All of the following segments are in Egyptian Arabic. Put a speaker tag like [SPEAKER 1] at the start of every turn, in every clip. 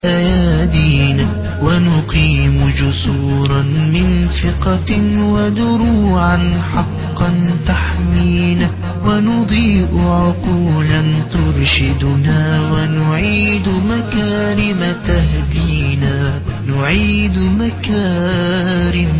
[SPEAKER 1] أيادينا ونقيم جسورا من ثقة ودروعا حقا تحمينا ونضيء عقولا ترشدنا ونعيد مكارم تهدينا نعيد مكارم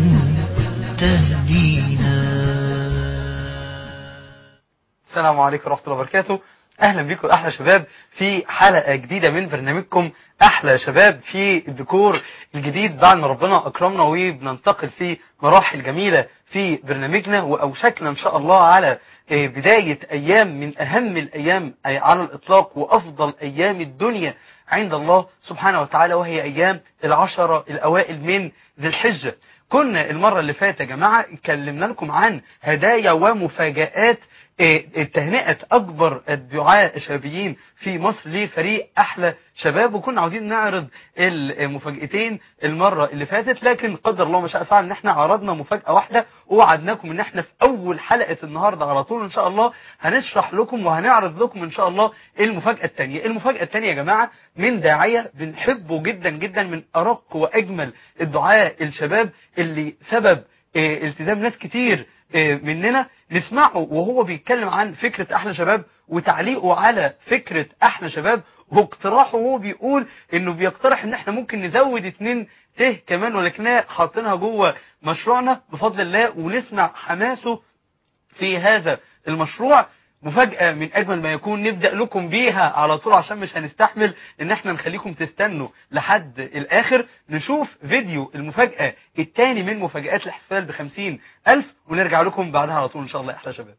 [SPEAKER 1] تهدينا
[SPEAKER 2] السلام عليكم ورحمة الله وبركاته أهلا بكم أحلى شباب في حلقة جديدة من برنامجكم أحلى شباب في الديكور الجديد بعد ما ربنا أكرمنا وبننتقل في مراحل جميلة في برنامجنا وأوشكنا إن شاء الله على آه، بداية أيام من أهم الأيام آه، على الإطلاق وأفضل أيام الدنيا عند الله سبحانه وتعالى وهي أيام العشرة الأوائل من ذي الحجة كنا المرة اللي فاتت يا جماعة اتكلمنا لكم عن هدايا ومفاجآت إيه، تهنئة أكبر الدعاء الشبابيين في مصر لفريق أحلى شباب وكنا عاوزين نعرض المفاجأتين المرة اللي فاتت لكن قدر الله ما شاء فعل إن احنا عرضنا مفاجأة واحدة ووعدناكم إن احنا في أول حلقة النهاردة على طول إن شاء الله هنشرح لكم وهنعرض لكم إن شاء الله المفاجأة التانية المفاجأة التانية يا جماعة من داعية بنحبه جدا جدا من أرق وأجمل الدعاء الشباب اللي سبب إيه، التزام ناس كتير إيه، مننا نسمعه وهو بيتكلم عن فكرة أحلى شباب وتعليقه على فكرة أحلى شباب واقتراحه وهو بيقول إنه بيقترح إن إحنا ممكن نزود اتنين ته كمان ولكنها حاطينها جوه مشروعنا بفضل الله ونسمع حماسه في هذا المشروع مفاجأة من أجمل ما يكون نبدأ لكم بيها على طول عشان مش هنستحمل إن احنا نخليكم تستنوا لحد الآخر نشوف فيديو المفاجأة التاني من مفاجآت الاحتفال بخمسين ألف ونرجع لكم بعدها على طول إن شاء الله يا أحلى شباب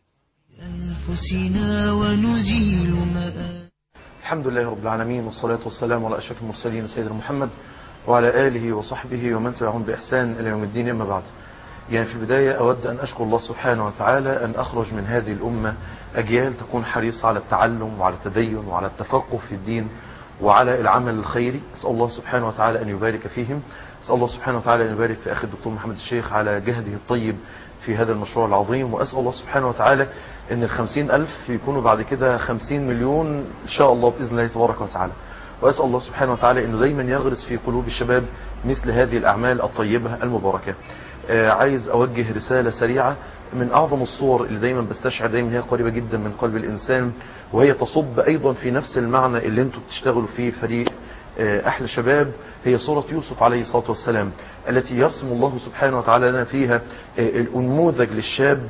[SPEAKER 1] أنفسنا ونزيل مآل
[SPEAKER 3] الحمد لله رب العالمين والصلاة والسلام على أشرف المرسلين سيدنا محمد وعلى آله وصحبه ومن تبعهم بإحسان إلى يوم الدين أما بعد يعني في البداية أود أن أشكر الله سبحانه وتعالى أن أخرج من هذه الأمة أجيال تكون حريصة على التعلم وعلى التدين وعلى التفقه في الدين وعلى العمل الخيري أسأل الله سبحانه وتعالى أن يبارك فيهم أسأل الله سبحانه وتعالى أن يبارك في أخي الدكتور محمد الشيخ على جهده الطيب في هذا المشروع العظيم وأسأل الله سبحانه وتعالى أن الخمسين ألف يكونوا بعد كده خمسين مليون إن شاء الله بإذن الله تبارك وتعالى وأسأل الله سبحانه وتعالى أنه دايما يغرس في قلوب الشباب مثل هذه الأعمال الطيبة المباركة آه، عايز أوجه رسالة سريعة من أعظم الصور اللي دايما بستشعر دايما هي قريبة جدا من قلب الإنسان وهي تصب أيضا في نفس المعنى اللي انتم بتشتغلوا فيه فريق آه، أحلى شباب هي صورة يوسف عليه الصلاة والسلام التي يرسم الله سبحانه وتعالى لنا فيها آه، النموذج للشاب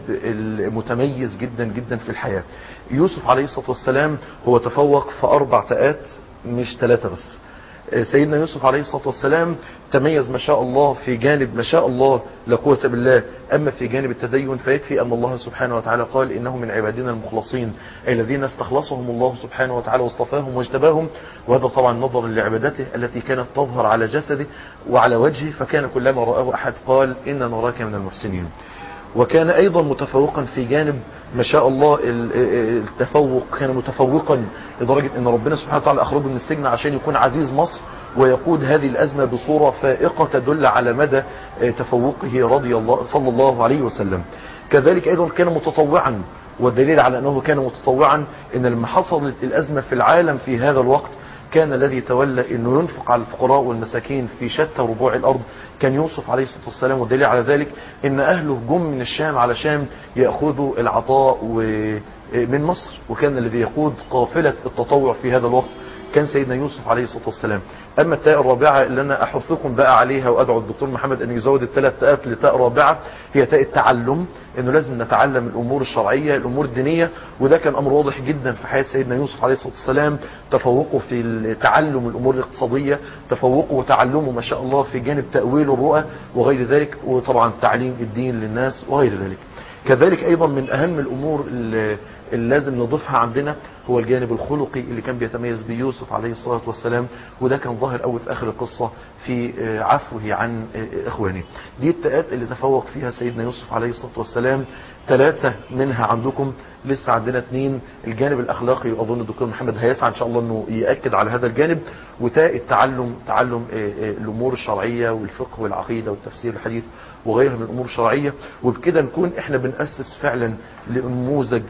[SPEAKER 3] المتميز جدا جدا في الحياة يوسف عليه الصلاة والسلام هو تفوق في أربع تاءات مش ثلاثة بس سيدنا يوسف عليه الصلاة والسلام تميز ما شاء الله في جانب ما شاء الله لا قوة بالله أما في جانب التدين فيكفي أن الله سبحانه وتعالى قال إنه من عبادنا المخلصين أي الذين استخلصهم الله سبحانه وتعالى واصطفاهم واجتباهم وهذا طبعا نظرا لعبادته التي كانت تظهر على جسده وعلى وجهه فكان كلما رآه أحد قال إن نراك من المحسنين وكان أيضا متفوقا في جانب ما شاء الله ال- ال- التفوق كان متفوقا لدرجة أن ربنا سبحانه وتعالى أخرجه من السجن عشان يكون عزيز مصر ويقود هذه الأزمة بصورة فائقة تدل على مدى آه، تفوقه رضي الله صلى الله عليه وسلم كذلك أيضا كان متطوعا والدليل على أنه كان متطوعا أن لما حصلت الأزمة في العالم في هذا الوقت كان الذي تولى انه ينفق على الفقراء والمساكين في شتى ربوع الارض كان يوسف عليه الصلاه والسلام والدليل على ذلك ان اهله جم من الشام علشان ياخذوا العطاء و- من مصر وكان الذي يقود قافله التطوع في هذا الوقت كان سيدنا يوسف عليه الصلاه والسلام اما التاء الرابعه اللي انا احثكم بقى عليها وادعو الدكتور محمد ان يزود الثلاث تاءات لتاء رابعه هي تاء التعلم انه لازم نتعلم الامور الشرعيه الامور الدينيه وده كان امر واضح جدا في حياه سيدنا يوسف عليه الصلاه والسلام تفوقه في تعلم الامور الاقتصاديه تفوقه وتعلمه ما شاء الله في جانب تاويل الرؤى وغير ذلك وطبعا تعليم الدين للناس وغير ذلك كذلك ايضا من اهم الامور اللي اللي لازم نضيفها عندنا هو الجانب الخلقي اللي كان بيتميز بيه يوسف عليه الصلاة والسلام وده كان ظاهر قوي في آخر القصة في آه، عفوه عن آه، إخوانه دي التاءات اللي تفوق فيها سيدنا يوسف عليه الصلاة والسلام ثلاثة منها عندكم لسه عندنا اثنين الجانب الأخلاقي أظن الدكتور محمد هيسعى إن شاء الله أنه يأكد على هذا الجانب وتاء التعلم تعلم آه، آه، الأمور الشرعية والفقه والعقيدة والتفسير الحديث وغيرها من الأمور الشرعية وبكده نكون إحنا بنأسس فعلا لنموذج للشخص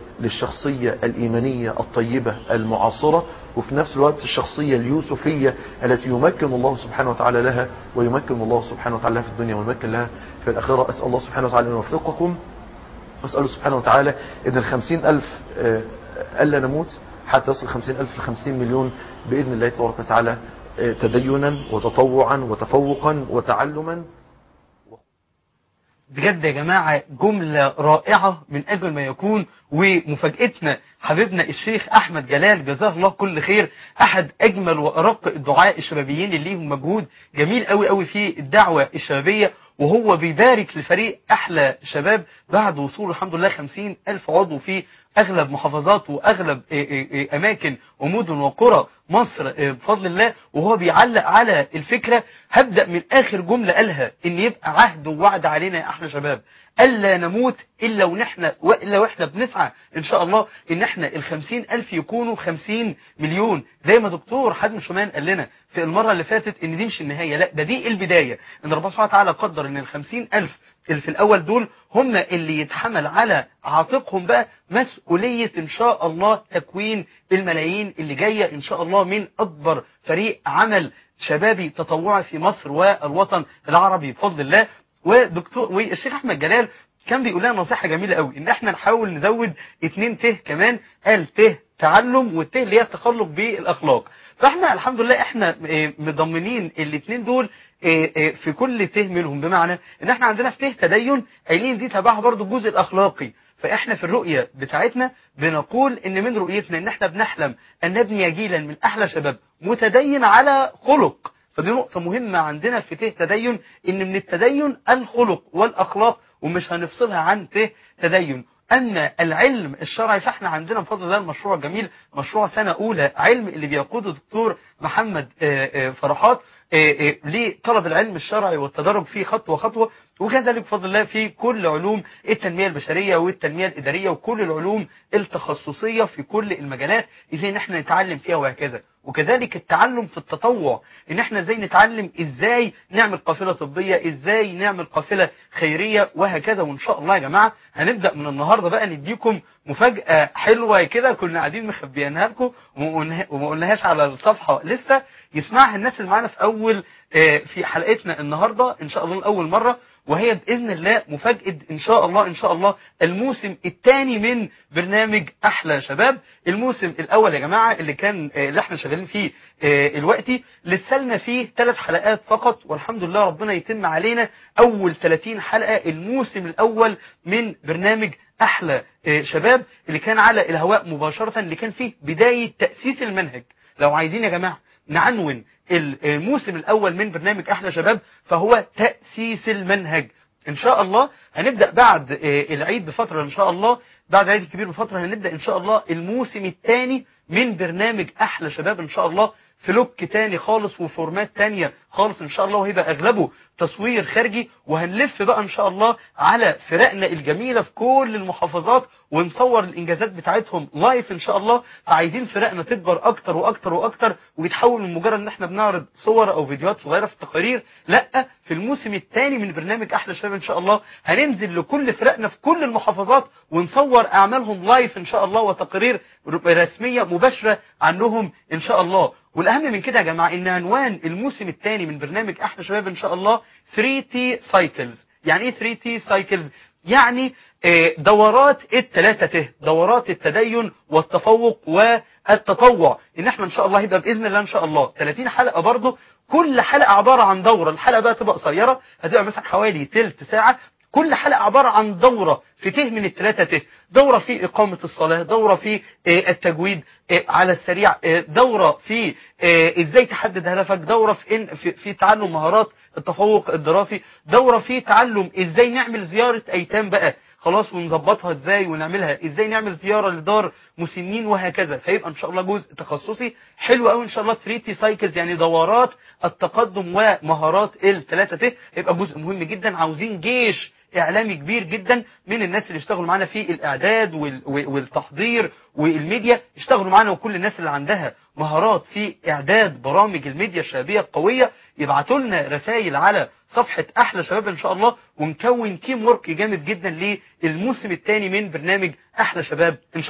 [SPEAKER 3] الشخصية الإيمانية الطيبة المعاصرة وفي نفس الوقت الشخصية اليوسفية التي يمكن الله سبحانه وتعالى لها ويمكن الله سبحانه وتعالى لها في الدنيا ويمكن لها في الآخرة أسأل الله سبحانه وتعالى أن يوفقكم وأسأله سبحانه وتعالى إن الخمسين ألف آه، ألا نموت حتى يصل خمسين ألف لخمسين مليون بإذن الله تبارك وتعالى آه، تدينا وتطوعا وتفوقا وتعلما
[SPEAKER 2] بجد يا جماعة جملة رائعة من أجل ما يكون ومفاجأتنا حبيبنا الشيخ أحمد جلال جزاه الله كل خير أحد أجمل وأرق الدعاء الشبابيين اللي ليهم مجهود جميل قوي قوي في الدعوة الشبابية وهو بيبارك لفريق أحلى شباب بعد وصول الحمد لله خمسين ألف عضو في أغلب محافظات وأغلب إيه إيه إيه أماكن ومدن وقرى مصر إيه بفضل الله وهو بيعلق على الفكرة هبدأ من آخر جملة قالها إن يبقى عهد ووعد علينا يا أحلى شباب ألا نموت إلا ونحن وإلا وإحنا بنسعى إن شاء الله إن إحنا الخمسين ألف يكونوا خمسين مليون زي ما دكتور حازم شومان قال لنا في المرة اللي فاتت إن دي مش النهاية لا ده دي البداية إن ربنا سبحانه وتعالى قدر إن الخمسين ألف اللي في الأول دول هم اللي يتحمل على عاتقهم بقى مسؤولية إن شاء الله تكوين الملايين اللي جاية إن شاء الله من أكبر فريق عمل شبابي تطوعي في مصر والوطن العربي بفضل الله ودكتور والشيخ أحمد جلال كان بيقول لنا نصيحة جميلة قوي إن إحنا نحاول نزود اتنين ته كمان قال ته تعلم والته اللي هي التخلق بالأخلاق فاحنا الحمد لله احنا اه، مضمنين الاثنين دول اه، اه، في كل ته منهم بمعنى ان احنا عندنا في ته تدين قايلين دي تبعها برضو الجزء الاخلاقي فاحنا في الرؤية بتاعتنا بنقول ان من رؤيتنا ان احنا بنحلم ان نبني جيلا من احلى شباب متدين على خلق فدي نقطة مهمة عندنا في ته تدين ان من التدين الخلق والاخلاق ومش هنفصلها عن ته تدين اما العلم الشرعي فاحنا عندنا بفضل الله المشروع الجميل مشروع سنة اولى علم اللي بيقوده دكتور محمد آه، آه، فرحات آه، آه، لطلب العلم الشرعي والتدرج فيه خطوة خطوة وكذلك بفضل الله في كل علوم التنمية البشرية والتنمية الإدارية وكل العلوم التخصصية في كل المجالات ازاي ان احنا نتعلم فيها وهكذا وكذلك التعلم في التطوع ان احنا ازاي نتعلم ازاي نعمل قافلة طبية ازاي نعمل قافلة خيرية وهكذا وان شاء الله يا جماعة هنبدأ من النهاردة بقى نديكم مفاجأة حلوة كده كنا قاعدين مخبيينها لكم وما قلنا- وما قلناهاش على الصفحة لسه يسمعها الناس اللي معانا في اول آه، في حلقتنا النهاردة ان شاء الله لأول مرة وهي بإذن الله مفاجأة إن شاء الله إن شاء الله الموسم الثاني من برنامج أحلى شباب الموسم الأول يا جماعة اللي كان آه، اللي احنا شغالين فيه آه، الوقتي لسه لنا فيه ثلاث حلقات فقط والحمد لله ربنا يتم علينا أول 30 حلقة الموسم الأول من برنامج أحلى آه، شباب اللي كان على الهواء مباشرة اللي كان فيه بداية تأسيس المنهج لو عايزين يا جماعة نعنون الموسم الأول من برنامج أحلى شباب فهو تأسيس المنهج إن شاء الله هنبدأ بعد آه، العيد بفترة إن شاء الله بعد العيد الكبير بفترة هنبدأ إن شاء الله الموسم الثاني من برنامج أحلى شباب إن شاء الله في لوك تاني خالص وفورمات تانية خالص إن شاء الله وهيبقى أغلبه تصوير خارجي وهنلف بقى إن شاء الله على فرقنا الجميلة في كل المحافظات ونصور الإنجازات بتاعتهم لايف إن شاء الله فعايزين فرقنا تكبر أكتر وأكتر وأكتر ويتحول من مجرد إن إحنا بنعرض صور أو فيديوهات صغيرة في التقارير لا في الموسم الثاني من برنامج أحلى شباب إن شاء الله هننزل لكل فرقنا في كل المحافظات ونصور أعمالهم لايف إن شاء الله وتقارير رسمية مباشرة عنهم إن شاء الله والأهم من كده يا جماعة إن عنوان الموسم الثاني من برنامج أحلى شباب إن شاء الله 3T Cycles يعني إيه 3T Cycles؟ يعني آه، دورات التلاتة ته دورات التدين والتفوق والتطوع ان احنا ان شاء الله يبقى باذن الله ان شاء الله 30 حلقه برضه كل حلقه عباره عن دوره الحلقه بقى تبقى قصيره هتبقى مثلا حوالي تلت ساعه كل حلقة عبارة عن دورة في ته من الثلاثة ته دورة في إقامة الصلاة دورة في آه، التجويد آه، على السريع آه، دورة في آه، إزاي تحدد هدفك دورة في, إن في, في تعلم مهارات التفوق الدراسي دورة في تعلم إزاي نعمل زيارة أيتام بقى خلاص ونظبطها ازاي ونعملها ازاي نعمل زيارة لدار مسنين وهكذا فيبقى ان شاء الله جزء تخصصي حلو قوي ان شاء الله 3 تي سايكلز يعني دورات التقدم ومهارات الثلاثة ت يبقى جزء مهم جدا عاوزين جيش اعلامي كبير جدا من الناس اللي اشتغلوا معانا في الاعداد وال- والتحضير والميديا اشتغلوا معانا وكل الناس اللي عندها مهارات في اعداد برامج الميديا الشبابيه القويه يبعتوا لنا رسائل على صفحه احلى شباب ان شاء الله ونكون تيم ورك جامد جدا للموسم الثاني من برنامج احلى شباب ان شاء الله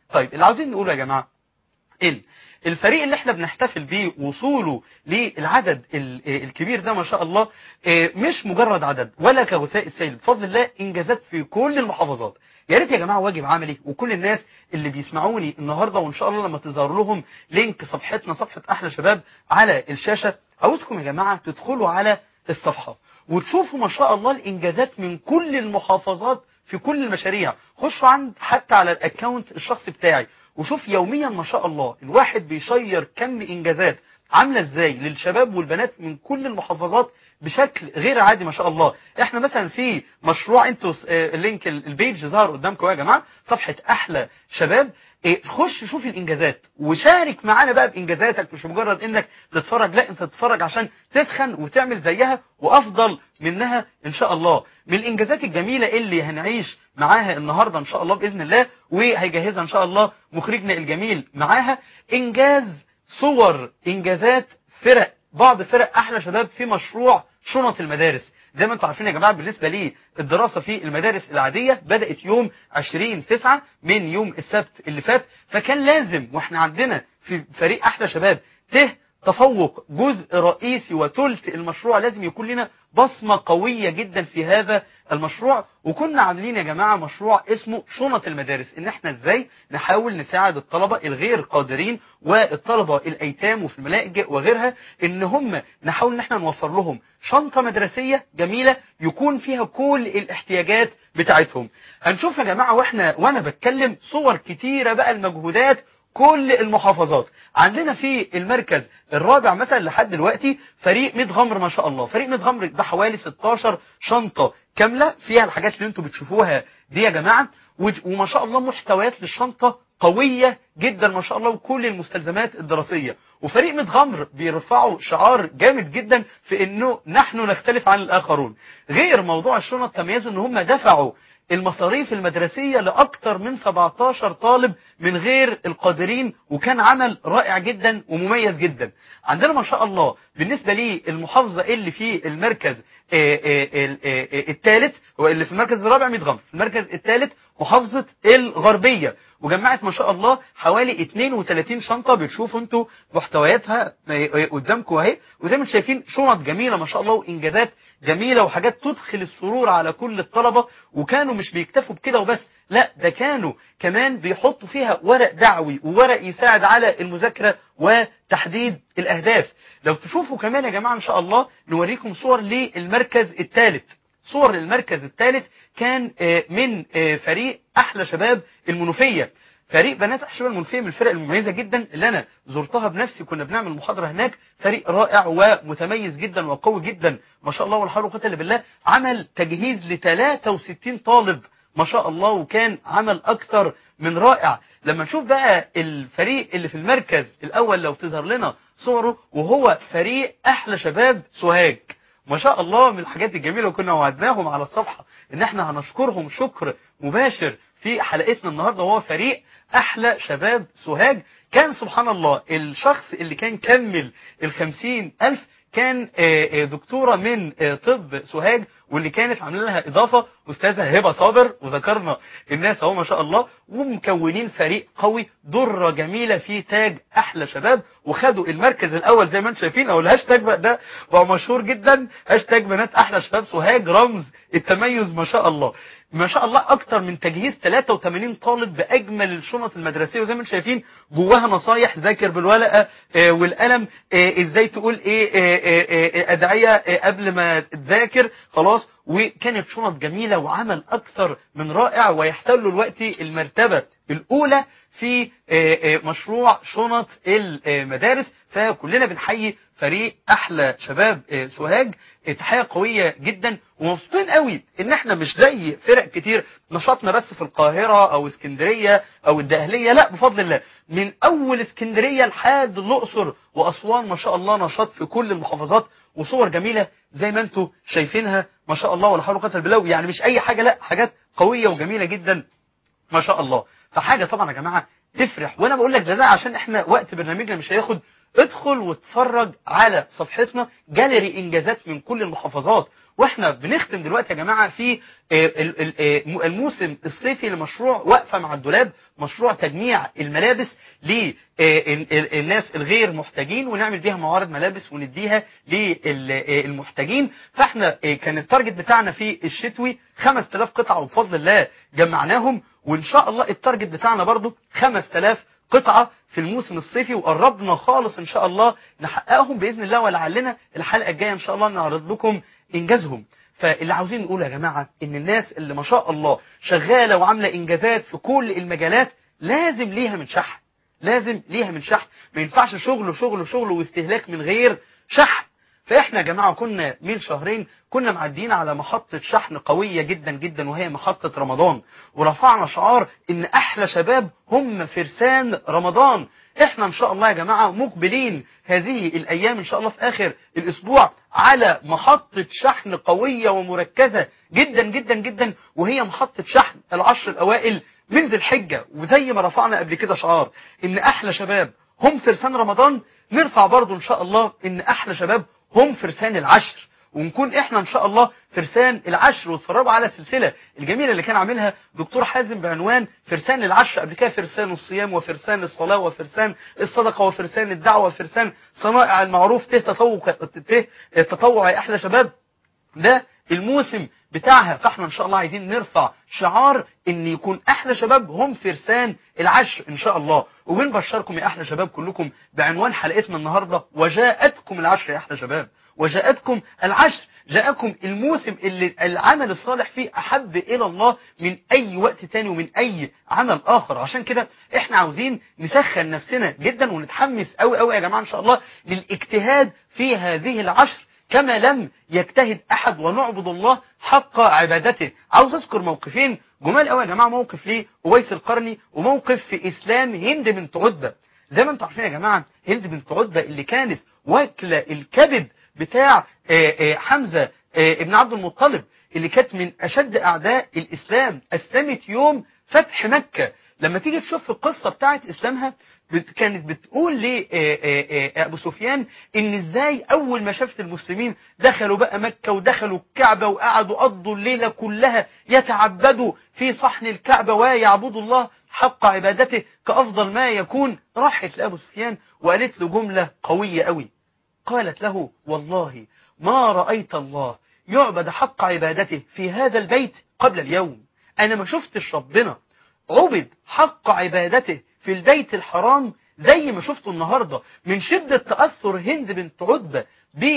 [SPEAKER 2] طيب اللي عاوزين نقوله يا جماعه ان الفريق اللي احنا بنحتفل بيه وصوله للعدد ال- الكبير ده ما شاء الله اه، مش مجرد عدد ولا كغثاء السيل بفضل الله انجازات في كل المحافظات يا ريت يا جماعه واجب عملي وكل الناس اللي بيسمعوني النهارده وان شاء الله لما تظهر لهم لينك صفحتنا صفحه احلى شباب على الشاشه عاوزكم يا جماعه تدخلوا على الصفحه وتشوفوا ما شاء الله الانجازات من كل المحافظات في كل المشاريع خشوا عند حتى على الاكونت الشخصي بتاعي وشوف يوميا ما شاء الله الواحد بيشير كم انجازات عامله ازاي للشباب والبنات من كل المحافظات بشكل غير عادي ما شاء الله احنا مثلا في مشروع انتوا س- آه، اللينك ال- البيج ظهر قدامكم يا جماعه صفحه احلى شباب إيه، خش شوف الانجازات وشارك معانا بقى بانجازاتك مش مجرد انك تتفرج لا انت تتفرج عشان تسخن وتعمل زيها وافضل منها ان شاء الله من الانجازات الجميله اللي هنعيش معاها النهارده ان شاء الله باذن الله وهيجهزها ان شاء الله مخرجنا الجميل معاها انجاز صور انجازات فرق بعض فرق احلى شباب في مشروع شنط المدارس زي ما انتم عارفين يا جماعه بالنسبه لي الدراسه في المدارس العاديه بدات يوم 20 9 من يوم السبت اللي فات فكان لازم واحنا عندنا في فريق احلى شباب ته تفوق جزء رئيسي وثلث المشروع لازم يكون لنا بصمة قوية جدا في هذا المشروع وكنا عاملين يا جماعة مشروع اسمه شنط المدارس ان احنا ازاي نحاول نساعد الطلبة الغير قادرين والطلبة الايتام وفي الملاجئ وغيرها ان هم نحاول ان احنا نوفر لهم شنطة مدرسية جميلة يكون فيها كل الاحتياجات بتاعتهم هنشوف يا جماعة واحنا وانا بتكلم صور كتيرة بقى المجهودات كل المحافظات عندنا في المركز الرابع مثلا لحد دلوقتي فريق ميت غمر ما شاء الله فريق ميت غمر ده حوالي 16 شنطة كاملة فيها الحاجات اللي انتوا بتشوفوها دي يا جماعة وج- وما شاء الله محتويات للشنطة قوية جدا ما شاء الله وكل المستلزمات الدراسية وفريق ميت غمر بيرفعوا شعار جامد جدا في انه نحن نختلف عن الاخرون غير موضوع الشنط تميزوا ان هم دفعوا المصاريف المدرسية لأكثر من 17 طالب من غير القادرين وكان عمل رائع جدا ومميز جدا عندنا ما شاء الله بالنسبة لي المحافظة اللي في المركز الثالث واللي في المركز الرابع متغمر في المركز الثالث محافظة الغربية وجمعت ما شاء الله حوالي 32 شنطة بتشوفوا انتوا محتوياتها آه، قدامكم اهي وزي ما انتم شايفين شنط جميلة ما شاء الله وانجازات جميلة وحاجات تدخل السرور على كل الطلبة وكانوا مش بيكتفوا بكده وبس لا ده كانوا كمان بيحطوا فيها ورق دعوي وورق يساعد على المذاكرة وتحديد الأهداف لو تشوفوا كمان يا جماعة إن شاء الله نوريكم صور للمركز الثالث صور للمركز الثالث كان آه، من آه، فريق أحلى شباب المنوفية فريق بنات احشاب المنوفيه من الفرق المميزه جدا اللي انا زرتها بنفسي كنا بنعمل محاضره هناك فريق رائع ومتميز جدا وقوي جدا ما شاء الله والحول والقوه الا بالله عمل تجهيز ل 63 طالب ما شاء الله وكان عمل اكثر من رائع لما نشوف بقى الفريق اللي في المركز الاول لو تظهر لنا صوره وهو فريق احلى شباب سوهاج ما شاء الله من الحاجات الجميله وكنا وعدناهم على الصفحه ان احنا هنشكرهم شكر مباشر في حلقتنا النهارده وهو فريق احلى شباب سوهاج كان سبحان الله الشخص اللي كان كمل الخمسين الف كان آه، آه، دكتورة من آه، طب سوهاج واللي كانت عامله لها اضافه استاذه هبه صابر وذكرنا الناس اهو ما شاء الله ومكونين فريق قوي ضره جميله في تاج احلى شباب وخدوا المركز الاول زي ما انتم شايفين او الهاشتاج بقى ده بقى مشهور جدا هاشتاج بنات احلى شباب سوهاج رمز التميز ما شاء الله ما شاء الله اكتر من تجهيز 83 طالب باجمل الشنط المدرسيه وزي ما انتم شايفين جواها نصايح ذاكر بالورقه آه، والقلم آه، ازاي تقول ايه آه، آه، آه، ادعيه آه، قبل ما تذاكر خلاص وكانت شنط جميله وعمل اكثر من رائع ويحتل الوقت المرتبه الاولى في آه، آه، مشروع شنط المدارس فكلنا بنحيي فريق احلى شباب آه، سوهاج آه، تحيه قويه جدا ومبسوطين قوي ان احنا مش زي فرق كتير نشاطنا بس في القاهره او اسكندريه او الدقهليه لا بفضل الله من اول اسكندريه لحد الاقصر واسوان ما شاء الله نشاط في كل المحافظات وصور جميله زي ما انتم شايفينها ما شاء الله ولا حول ولا قوه الا بالله يعني مش اي حاجه لا حاجات قويه وجميله جدا ما شاء الله فحاجه طبعا يا جماعه تفرح وانا بقول لك ده ده عشان احنا وقت برنامجنا مش هياخد ادخل واتفرج على صفحتنا جاليري انجازات من كل المحافظات واحنا بنختم دلوقتي يا جماعه في آه، ال- ال- آه، الموسم الصيفي لمشروع وقفه مع الدولاب مشروع تجميع الملابس للناس الغير محتاجين ونعمل بيها معارض ملابس ونديها للمحتاجين فاحنا آه، كان التارجت بتاعنا في الشتوي 5000 قطعه وبفضل الله جمعناهم وان شاء الله التارجت بتاعنا برضو 5000 قطعة في الموسم الصيفي وقربنا خالص ان شاء الله نحققهم باذن الله ولعلنا الحلقة الجاية ان شاء الله نعرض لكم انجازهم فاللي عاوزين نقول يا جماعة ان الناس اللي ما شاء الله شغالة وعاملة انجازات في كل المجالات لازم ليها من شحن لازم ليها من شحن ما ينفعش شغل وشغل وشغل واستهلاك من غير شحن فاحنا يا جماعه كنا من شهرين كنا معديين على محطه شحن قويه جدا جدا وهي محطه رمضان ورفعنا شعار ان احلى شباب هم فرسان رمضان احنا ان شاء الله يا جماعه مقبلين هذه الايام ان شاء الله في اخر الاسبوع على محطه شحن قويه ومركزه جدا جدا جدا وهي محطه شحن العشر الاوائل من ذي الحجه وزي ما رفعنا قبل كده شعار ان احلى شباب هم فرسان رمضان نرفع برضو ان شاء الله ان احلى شباب هم فرسان العشر ونكون احنا ان شاء الله فرسان العشر واتفرجوا على السلسله الجميله اللي كان عاملها دكتور حازم بعنوان فرسان العشر قبل كده فرسان الصيام وفرسان الصلاه وفرسان الصدقه وفرسان الدعوه وفرسان صنائع المعروف ته تطوع ته تطوع يا احلى شباب ده الموسم بتاعها فاحنا ان شاء الله عايزين نرفع شعار ان يكون احلى شباب هم فرسان العشر ان شاء الله وبنبشركم يا احلى شباب كلكم بعنوان حلقتنا النهارده وجاءتكم العشر يا احلى شباب وجاءتكم العشر جاءكم الموسم اللي العمل الصالح فيه احب الى الله من اي وقت تاني ومن اي عمل اخر عشان كده احنا عاوزين نسخن نفسنا جدا ونتحمس قوي قوي يا جماعه ان شاء الله للاجتهاد في هذه العشر كما لم يجتهد احد ونعبد الله حق عبادته عاوز اذكر موقفين جمال قوي يا جماعه موقف ليه اويس القرني وموقف في اسلام هند بنت عتبه زي ما انتم عارفين يا جماعه هند بنت عتبه اللي كانت واكله الكبد بتاع آه، آه، حمزه آه، ابن عبد المطلب اللي كانت من اشد اعداء الاسلام اسلمت يوم فتح مكه لما تيجي تشوف القصه بتاعت اسلامها بت- كانت بتقول لابو سفيان ان ازاي اول ما شافت المسلمين دخلوا بقى مكه ودخلوا الكعبه وقعدوا قضوا الليله كلها يتعبدوا في صحن الكعبه ويعبدوا الله حق عبادته كافضل ما يكون راحت لابو سفيان وقالت له جمله قويه قوي قالت له والله ما رأيت الله يعبد حق عبادته في هذا البيت قبل اليوم أنا ما شفتش ربنا عبد حق عبادته في البيت الحرام زي ما شفته النهاردة من شدة تأثر هند بنت عتبة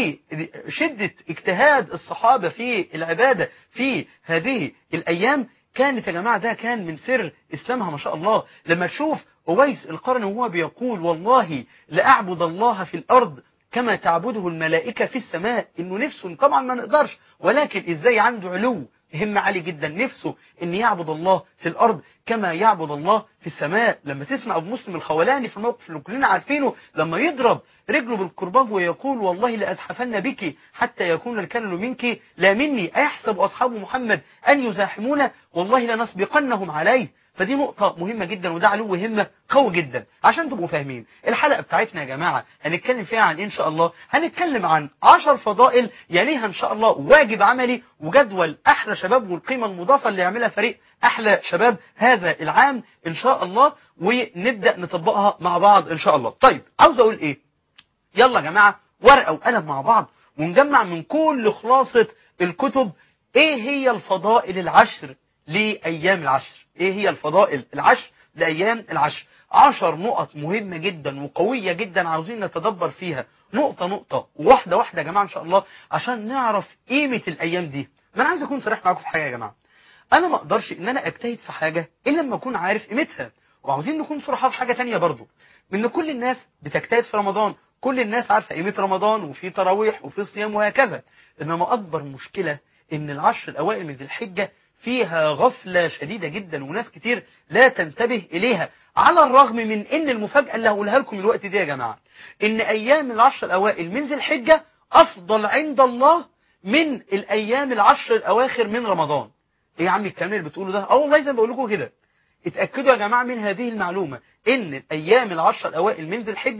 [SPEAKER 2] بشدة اجتهاد الصحابة في العبادة في هذه الأيام كانت يا جماعة ده كان من سر إسلامها ما شاء الله لما تشوف أويس القرن وهو بيقول والله لأعبد الله في الأرض كما تعبده الملائكة في السماء إنه نفسه طبعا ما نقدرش ولكن إزاي عنده علو هم عالي جدا نفسه ان يعبد الله في الارض كما يعبد الله في السماء لما تسمع ابو مسلم الخولاني في الموقف اللي كلنا عارفينه لما يضرب رجله بالكرباج ويقول والله لازحفن بك حتى يكون الكلل منك لا مني ايحسب اصحاب محمد ان يزاحمون والله لنسبقنهم عليه فدي نقطة مهمة جدا وده علو همة قوي جدا عشان تبقوا فاهمين الحلقة بتاعتنا يا جماعة هنتكلم فيها عن إن شاء الله هنتكلم عن عشر فضائل يليها إن شاء الله واجب عملي وجدول أحلى شباب والقيمة المضافة اللي يعملها فريق أحلى شباب هذا العام إن شاء الله ونبدأ نطبقها مع بعض إن شاء الله طيب عاوز أقول إيه يلا يا جماعة ورقة وقلم مع بعض ونجمع من كل خلاصة الكتب ايه هي الفضائل العشر لأيام العشر ايه هي الفضائل العشر لأيام العشر عشر نقط مهمة جدا وقوية جدا عاوزين نتدبر فيها نقطة نقطة واحدة واحدة يا جماعة ان شاء الله عشان نعرف قيمة الأيام دي ما انا عايز اكون صريح معاكم في حاجة يا جماعة انا ما اقدرش ان انا اجتهد في حاجة الا لما اكون عارف قيمتها وعاوزين نكون صراحة في حاجة تانية برضو ان كل الناس بتجتهد في رمضان كل الناس عارفة قيمة رمضان وفي تراويح وفي صيام وهكذا انما اكبر مشكلة ان العشر الاوائل من ذي الحجة فيها غفلة شديدة جدا وناس كتير لا تنتبه اليها على الرغم من ان المفاجأة اللي هقولها لكم الوقت دي يا جماعة ان ايام العشر الاوائل من ذي الحجة افضل عند الله من الايام العشر الاواخر من رمضان ايه يا عم الكلام اللي بتقوله ده اه والله زي ما بقول لكم كده اتاكدوا يا جماعه من هذه المعلومه ان الايام العشر الاوائل من ذي الحجه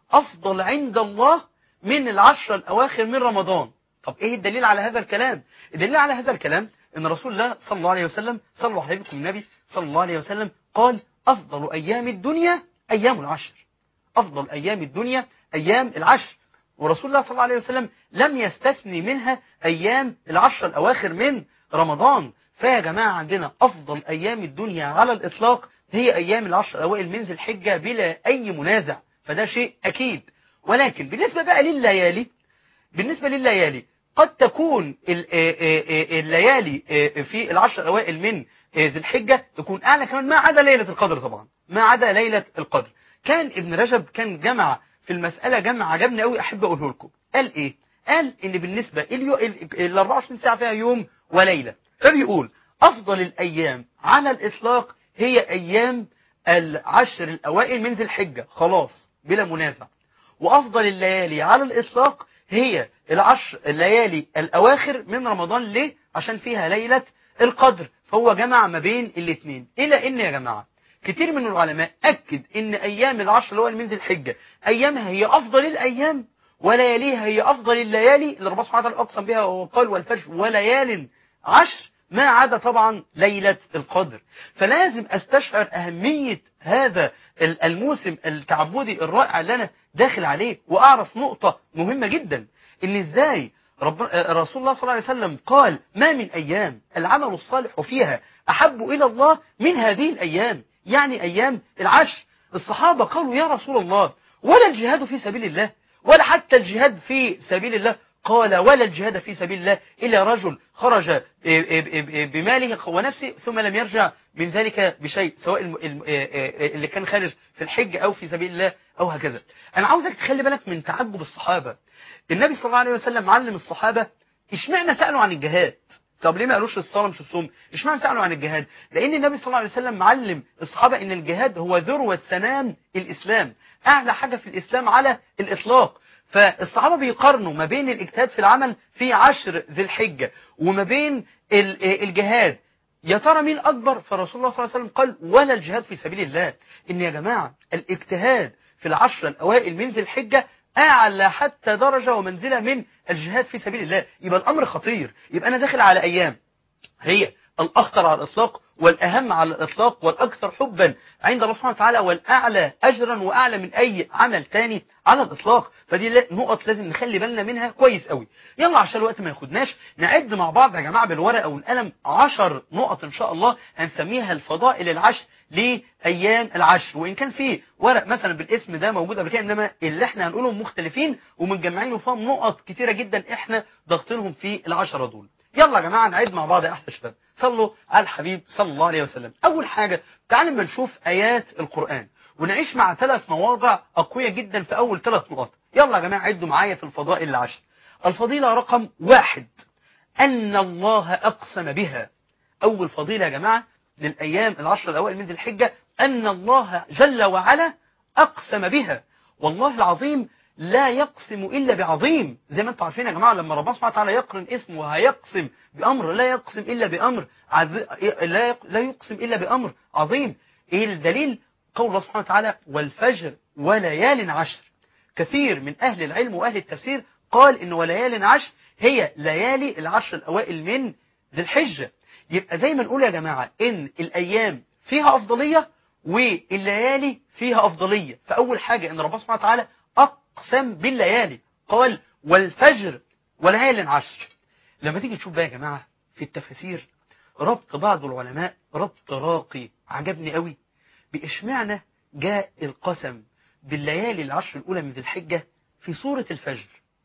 [SPEAKER 2] افضل عند الله من العشر الاواخر من رمضان طب ايه الدليل على هذا الكلام الدليل على هذا الكلام ان رسول الله صلى الله عليه وسلم صلوا على حبيبكم النبي صلى الله عليه وسلم قال افضل ايام الدنيا ايام العشر افضل ايام الدنيا ايام العشر ورسول الله صلى الله عليه وسلم لم يستثني منها ايام العشر الاواخر من رمضان فيا جماعه عندنا افضل ايام الدنيا على الاطلاق هي ايام العشر الاوائل من ذي الحجه بلا اي منازع فده شيء اكيد ولكن بالنسبه بقى لليالي بالنسبة لليالي قد تكون ال- آه، آه، آه، الليالي آه، في العشر الأوائل من آه، ذي الحجة تكون أعلى كمان ما عدا ليلة القدر طبعا ما عدا ليلة القدر كان ابن رجب كان جمع في المسألة جمع عجبني قوي أحب أقوله لكم قال إيه قال إن بالنسبة اليو... ال ال 24 ساعة فيها يوم وليلة فبيقول أفضل الأيام على الإطلاق هي أيام العشر الأوائل من ذي الحجة خلاص بلا منازع وافضل الليالي على الاطلاق هي العشر الليالي الاواخر من رمضان ليه عشان فيها ليله القدر فهو جمع ما بين الاثنين الى ان يا جماعه كتير من العلماء اكد ان ايام العشر الاول من ذي الحجه ايامها هي افضل الايام ولياليها هي افضل الليالي اللي ربنا سبحانه وتعالى اقسم بها وقال والفجر وليال عشر ما عدا طبعا ليلة القدر فلازم استشعر أهمية هذا ال- الموسم التعبدي الرائع اللي أنا داخل عليه وأعرف نقطة مهمة جدا إن إزاي رب رسول الله صلى الله عليه وسلم قال ما من أيام العمل الصالح فيها أحب إلى الله من هذه الأيام يعني أيام العشر الصحابة قالوا يا رسول الله ولا الجهاد في سبيل الله ولا حتى الجهاد في سبيل الله قال ولا الجهاد في سبيل الله إلا رجل خرج بماله ونفسه ثم لم يرجع من ذلك بشيء سواء الم- الم- اللي كان خارج في الحج أو في سبيل الله أو هكذا أنا عاوزك تخلي بالك من تعجب الصحابة النبي صلى الله عليه وسلم علم الصحابة اشمعنى سألوا عن الجهاد طب ليه ما قالوش الصلاة مش الصوم اشمعنى سألوا عن الجهاد لأن النبي صلى الله عليه وسلم معلم الصحابة ان الجهاد هو ذروة سنام الإسلام أعلى حاجة في الإسلام على الإطلاق فالصحابة بيقارنوا ما بين الاجتهاد في العمل في عشر ذي الحجة وما بين ال- الجهاد يا ترى مين أكبر فرسول الله صلى الله عليه وسلم قال ولا الجهاد في سبيل الله إن يا جماعة الاجتهاد في العشر الأوائل من ذي الحجة أعلى حتى درجة ومنزلة من الجهاد في سبيل الله يبقى الأمر خطير يبقى أنا داخل على أيام هي الأخطر على الإطلاق والأهم على الإطلاق والأكثر حبا عند الله سبحانه وتعالى والأعلى أجرا وأعلى من أي عمل تاني على الإطلاق فدي لا- نقط لازم نخلي بالنا منها كويس قوي يلا عشان الوقت ما ياخدناش نعد مع بعض يا جماعة بالورقة والقلم عشر نقط إن شاء الله هنسميها الفضائل العشر لأيام العشر وإن كان في ورق مثلا بالاسم ده موجود قبل كده إنما اللي احنا هنقولهم مختلفين ومتجمعين وفيهم نقط كتيرة جدا احنا ضاغطينهم في العشرة دول يلا يا جماعة نعد مع بعض يا أحلى شباب صلوا على الحبيب صلى الله عليه وسلم أول حاجة تعالوا ما نشوف آيات القرآن ونعيش مع ثلاث مواضع أقوية جدا في أول ثلاث نقط يلا يا جماعة عدوا معايا في الفضائل العشر الفضيلة رقم واحد أن الله أقسم بها أول فضيلة يا جماعة للأيام العشر الأوائل من ذي الحجة أن الله جل وعلا أقسم بها والله العظيم لا يقسم إلا بعظيم زي ما انتم عارفين يا جماعة لما ربنا سبحانه وتعالى يقرن اسمه وهيقسم بأمر لا يقسم إلا بأمر عز... لا يق... لا يقسم إلا بأمر عظيم إيه الدليل قول الله سبحانه وتعالى والفجر وليال عشر كثير من أهل العلم وأهل التفسير قال إن وليال عشر هي ليالي العشر الأوائل من ذي الحجة يبقى زي ما نقول يا جماعة إن الأيام فيها أفضلية والليالي فيها أفضلية فأول حاجة إن ربنا سبحانه وتعالى أقسم بالليالي قال والفجر وليال عشر لما تيجي تشوف بقى يا جماعة في التفاسير ربط بعض العلماء ربط راقي عجبني قوي بإشمعنى جاء القسم بالليالي العشر الأولى من ذي الحجة في سورة الفجر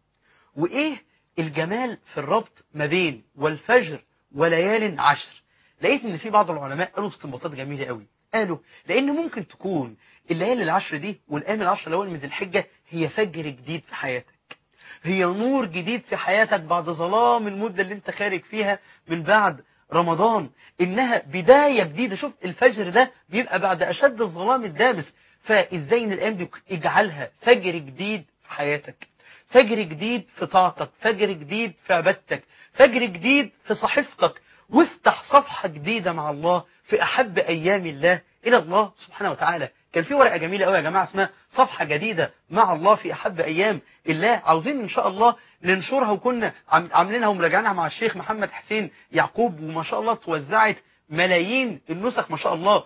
[SPEAKER 2] وإيه الجمال في الربط ما بين والفجر وليال عشر لقيت ان في بعض العلماء قالوا استنباطات جميلة قوي قالوا لان ممكن تكون الليالي العشر دي والايام العشر الاول من ذي الحجة هي فجر جديد في حياتك هي نور جديد في حياتك بعد ظلام المدة اللي انت خارج فيها من بعد رمضان انها بداية جديدة شوف الفجر ده بيبقى بعد اشد الظلام الدامس فازاي ان الايام دي اجعلها فجر جديد في حياتك فجر جديد في طاعتك فجر جديد في عبادتك فجر جديد في صحيفتك وافتح صفحة جديدة مع الله في أحب أيام الله إلى الله سبحانه وتعالى كان في ورقه جميله قوي يا جماعه اسمها صفحه جديده مع الله في احب ايام الله عاوزين ان شاء الله ننشرها وكنا عم- عاملينها ومراجعينها مع الشيخ محمد حسين يعقوب وما شاء الله توزعت ملايين النسخ ما شاء الله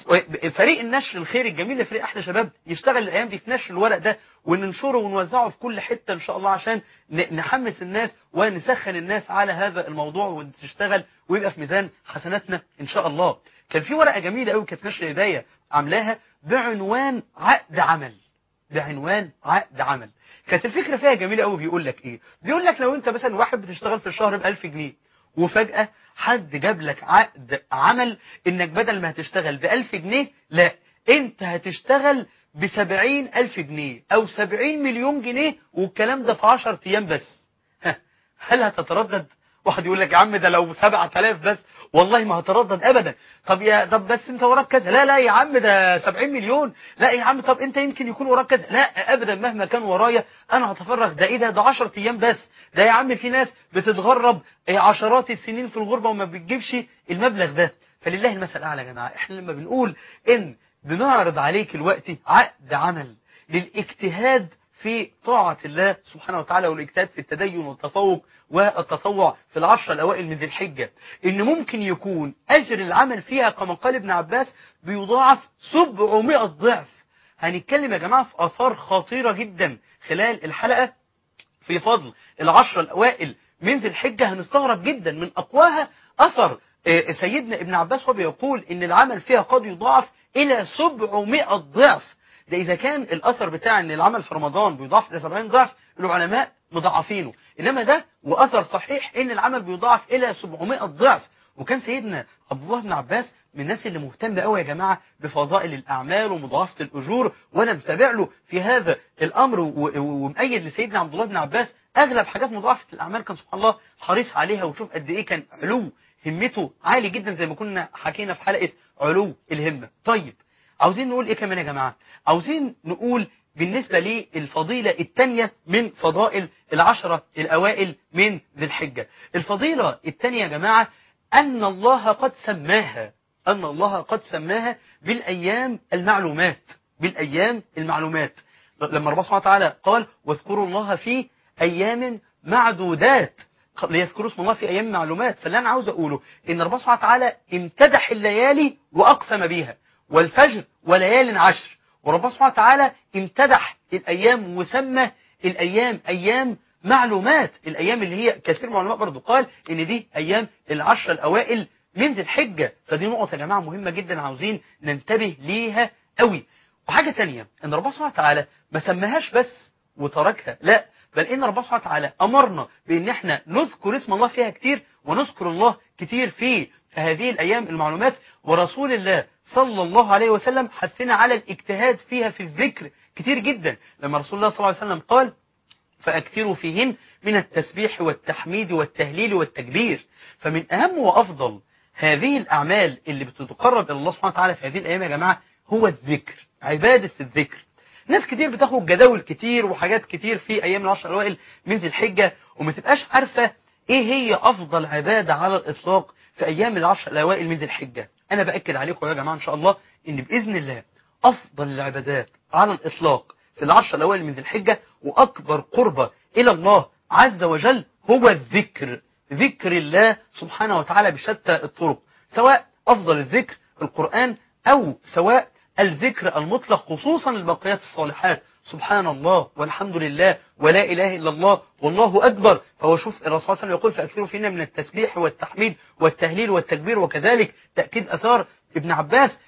[SPEAKER 2] فريق النشر الخيري الجميل لفريق احلى شباب يشتغل الايام دي في نشر الورق ده وننشره ونوزعه في كل حته ان شاء الله عشان ن- نحمس الناس ونسخن الناس على هذا الموضوع وتشتغل ويبقى في ميزان حسناتنا ان شاء الله كان في ورقه جميله قوي كانت نشر هدايه عاملاها بعنوان عقد عمل بعنوان عقد عمل كانت الفكره فيها جميله قوي بيقول لك ايه بيقول لك لو انت مثلا واحد بتشتغل في الشهر ب 1000 جنيه وفجأة حد جاب لك عقد عمل انك بدل ما هتشتغل بألف جنيه لا انت هتشتغل بسبعين ألف جنيه او سبعين مليون جنيه والكلام ده في عشر ايام بس ها، هل هتتردد واحد يقول لك يا عم ده لو سبعة آلاف بس والله ما هتردد ابدا طب يا طب بس انت وراك كذا لا لا يا عم ده 70 مليون لا يا عم طب انت يمكن يكون وراك كذا لا ابدا مهما كان ورايا انا هتفرغ ده ايه ده ده 10 ايام بس ده يا عم في ناس بتتغرب إيه عشرات السنين في الغربه وما بتجيبش المبلغ ده فلله المثل الاعلى يا جماعه احنا لما بنقول ان بنعرض عليك الوقت عقد عمل للاجتهاد في طاعة الله سبحانه وتعالى والاجتهاد في التدين والتفوق والتطوع في العشرة الأوائل من ذي الحجة إن ممكن يكون أجر العمل فيها كما قال ابن عباس بيضاعف 700 ضعف هنتكلم يا جماعة في آثار خطيرة جدا خلال الحلقة في فضل العشرة الأوائل من ذي الحجة هنستغرب جدا من أقواها أثر آه، سيدنا ابن عباس وهو بيقول إن العمل فيها قد يضاعف إلى 700 ضعف ده إذا كان الأثر بتاع إن العمل في رمضان بيضاعف إلى 70 ضعف العلماء مضاعفينه إنما ده وأثر صحيح إن العمل بيضاعف إلى 700 ضعف وكان سيدنا عبد الله بن عباس من الناس اللي مهتم قوي يا جماعه بفضائل الاعمال ومضاعفه الاجور وانا متابع له في هذا الامر و- و- ومؤيد لسيدنا عبد الله بن عباس اغلب حاجات مضاعفه الاعمال كان سبحان الله حريص عليها وشوف قد ايه كان علو همته عالي جدا زي ما كنا حكينا في حلقه علو الهمه طيب عاوزين نقول ايه كمان يا جماعه عاوزين نقول بالنسبة للفضيلة الثانية من فضائل العشرة الأوائل من ذي الحجة الفضيلة الثانية يا جماعة أن الله قد سماها أن الله قد سماها بالأيام المعلومات بالأيام المعلومات لما ربنا سبحانه وتعالى قال واذكروا الله في أيام معدودات ليذكروا اسم الله في أيام معلومات فاللي أنا عاوز أقوله إن ربنا سبحانه وتعالى امتدح الليالي وأقسم بيها والفجر وليال عشر وربنا سبحانه وتعالى امتدح الأيام وسمى الأيام أيام معلومات الأيام اللي هي كثير من العلماء برضو قال إن دي أيام العشر الأوائل من ذي الحجة فدي نقطة يا جماعة مهمة جدا عاوزين ننتبه ليها قوي وحاجة تانية ان ربنا سبحانه وتعالى ما سماهاش بس وتركها لا بل ان ربنا سبحانه وتعالى امرنا بان احنا نذكر اسم الله فيها كتير ونذكر الله كتير في هذه الايام المعلومات ورسول الله صلى الله عليه وسلم حثنا على الاجتهاد فيها في الذكر كتير جدا لما رسول الله صلى الله عليه وسلم قال فأكثروا فيهن من التسبيح والتحميد والتهليل والتكبير فمن أهم وأفضل هذه الأعمال اللي بتتقرب إلى الله سبحانه وتعالى في هذه الأيام يا جماعة هو الذكر عبادة الذكر ناس كتير بتاخد جداول كتير وحاجات كتير في أيام العشر الأوائل من ذي الحجة وما تبقاش عارفة إيه هي أفضل عبادة على الإطلاق في أيام العشر الأوائل من ذي الحجة أنا بأكد عليكم يا جماعة إن شاء الله إن بإذن الله أفضل العبادات على الإطلاق في العشر الأوائل من ذي الحجة وأكبر قربة إلى الله عز وجل هو الذكر ذكر الله سبحانه وتعالى بشتى الطرق سواء أفضل الذكر القرآن أو سواء الذكر المطلق خصوصا البقيات الصالحات سبحان الله والحمد لله ولا إله إلا الله والله أكبر فهو شوف الرسول صلى الله عليه وسلم يقول فأكثروا فينا من التسبيح والتحميد والتهليل والتكبير وكذلك تأكيد أثار ابن عباس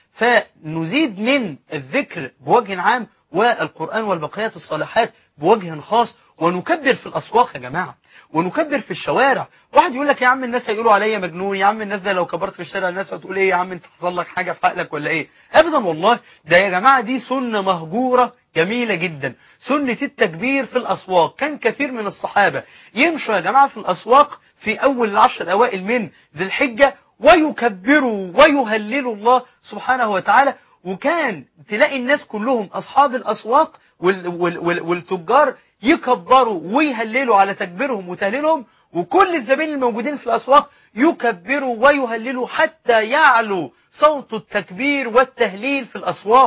[SPEAKER 2] فنزيد من الذكر بوجه عام والقرآن والبقيات الصالحات بوجه خاص ونكبر في الأسواق يا جماعة ونكبر في الشوارع واحد يقول لك يا عم الناس هيقولوا عليا مجنون يا عم الناس ده لو كبرت في الشارع الناس هتقول ايه يا عم انت حصل لك حاجة في عقلك ولا ايه ابدا والله ده يا جماعة دي سنة مهجورة جميلة جدا سنة التكبير في الأسواق كان كثير من الصحابة يمشوا يا جماعة في الأسواق في أول العشر الأوائل من ذي الحجة ويكبروا ويهللوا الله سبحانه وتعالى وكان تلاقي الناس كلهم أصحاب الأسواق وال وال وال والتجار يكبروا ويهللوا على تكبيرهم وتهليلهم وكل الزبائن الموجودين في الأسواق يكبروا ويهللوا حتى يعلو صوت التكبير والتهليل في الأسواق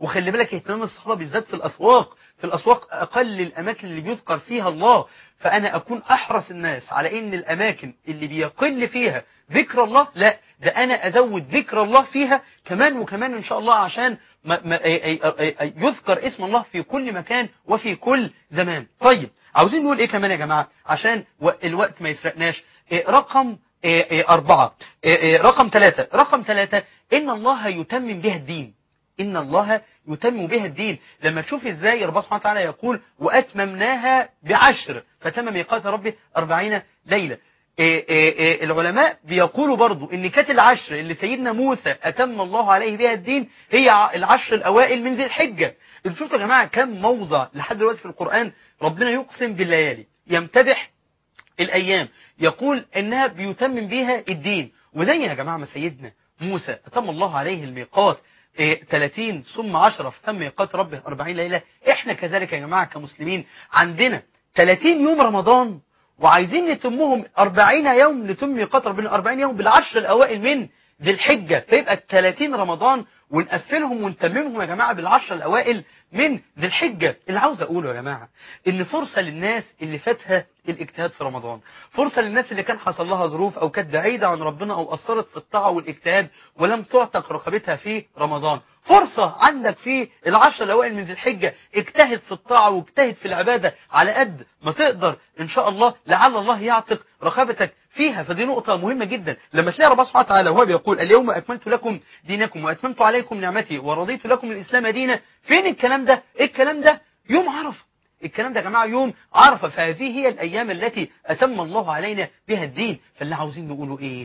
[SPEAKER 2] وخلي بالك اهتمام الصحابة بالذات في الأسواق في الأسواق أقل الأماكن اللي بيذكر فيها الله فأنا أكون أحرص الناس على إن الأماكن اللي بيقل فيها ذكر الله لا ده أنا أزود ذكر الله فيها كمان وكمان إن شاء الله عشان ما ما أي- أي- أي- أي- يذكر اسم الله في كل مكان وفي كل زمان طيب عاوزين نقول إيه كمان يا جماعة عشان و- الوقت ما يفرقناش إيه رقم إيه إيه أربعة إيه إيه رقم ثلاثة رقم ثلاثة إن الله يتمم بها الدين إن الله يتم بها الدين لما تشوف إزاي ربنا سبحانه وتعالى يقول وأتممناها بعشر فتم ميقات ربي أربعين ليلة إيه إيه إيه العلماء بيقولوا برضو ان كانت العشر اللي سيدنا موسى اتم الله عليه بها الدين هي ع- العشر الاوائل من ذي الحجه انتوا شفتوا يا جماعه كم موضع لحد دلوقتي في القران ربنا يقسم بالليالي يمتدح الايام يقول انها بيتمم بيها الدين وزي يا جماعه ما سيدنا موسى اتم الله عليه الميقات إيه، 30 ثم 10 فتم ميقات ربه 40 ليله احنا كذلك يا جماعه كمسلمين عندنا 30 يوم رمضان وعايزين نتمهم 40 يوم نتم ميقات ربنا 40 يوم بالعشر الاوائل من ذي الحجه فيبقى ال 30 رمضان ونقفلهم ونتممهم يا جماعه بالعشر الاوائل من ذي الحجه اللي عاوز اقوله يا جماعه ان فرصه للناس اللي فاتها الاجتهاد في رمضان فرصه للناس اللي كان حصل لها ظروف او كانت بعيده عن ربنا او قصرت في الطاعه والاجتهاد ولم تعتق رقبتها في رمضان فرصه عندك في العشر الاوائل من ذي الحجه اجتهد في الطاعه واجتهد في العباده على قد ما تقدر ان شاء الله لعل الله يعتق رقبتك فيها فدي نقطة مهمة جدا لما تلاقي ربنا سبحانه وتعالى وهو بيقول اليوم أكملت لكم دينكم وأتممت عليكم نعمتي ورضيت لكم الإسلام دينا فين الكلام ده إيه الكلام ده يوم عرفة الكلام ده يا جماعة يوم عرفة فهذه هي الأيام التي أتم الله علينا بها الدين فاللي عاوزين نقوله إيه